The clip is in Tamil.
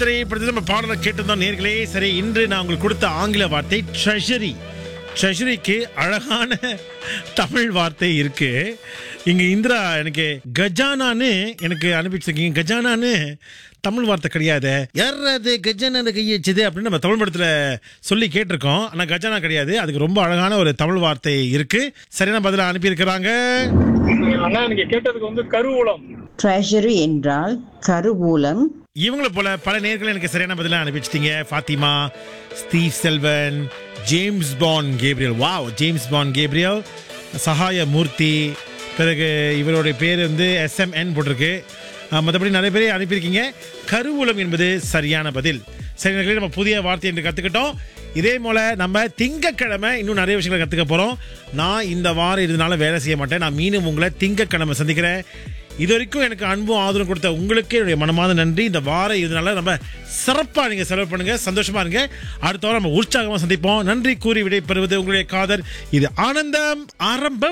திரைப்படத்தில் நம்ம பாடலை கேட்டிருந்தோம் நேர்களே சரி இன்று நான் உங்களுக்கு கொடுத்த ஆங்கில வார்த்தை ட்ரெஷரி ட்ரெஷரிக்கு அழகான தமிழ் வார்த்தை இருக்கு இங்க இந்திரா எனக்கு கஜானான்னு எனக்கு அனுப்பிச்சிருக்கீங்க கஜானான்னு தமிழ் வார்த்தை கிடையாது யாரது கஜானா கையை வச்சது அப்படின்னு நம்ம தமிழ் படத்துல சொல்லி கேட்டிருக்கோம் ஆனா கஜானா கிடையாது அதுக்கு ரொம்ப அழகான ஒரு தமிழ் வார்த்தை இருக்கு சரியான பதில அனுப்பியிருக்கிறாங்க அண்ணா நீங்க கேட்டதுக்கு வந்து கருவூலம் ட்ரெஷரி என்றால் கருவூலம் இவங்கள போல பல நேர்கள் எனக்கு சரியான பதில அனுப்பிச்சிட்டீங்க Fathima Steve Selvan James Pan Gabriel wow James Pan Gabriel Sahaya Murthy பிறகு இவருடைய பேர் வந்து எஸ்எம்என் போட்டிருக்கு அஹ், மற்றபடி நிறைய பேர் அனுப்பியிருக்கீங்க கருவூலம் என்பது சரியான பதில் சரி நேயர்களே, நம்ம புதிய வார்த்தை என்று கற்றுக்கிட்டோம் இதே போல நம்ம திங்கக்கிழமை இன்னும் நிறைய விஷயங்களை கற்றுக்க போகிறோம் நான் இந்த வாரம் இதனால வேலை செய்ய மாட்டேன் நான் மீண்டும் உங்களை திங்கக்கிழமை சந்திக்கிறேன் இது வரைக்கும் எனக்கு அன்பும் ஆதரவும் கொடுத்த உங்களுக்கு என்னுடைய மனமார்ந்த நன்றி இந்த வாரம் இதனால நம்ம சிறப்பாக நீங்கள் செலவு பண்ணுங்க சந்தோஷமா இருங்க அடுத்த வாரம் நம்ம உற்சாகமாக சந்திப்போம் நன்றி கூறி விடைபெறுவது உங்களுடைய காதர் இது ஆனந்தம் ஆரம்பம்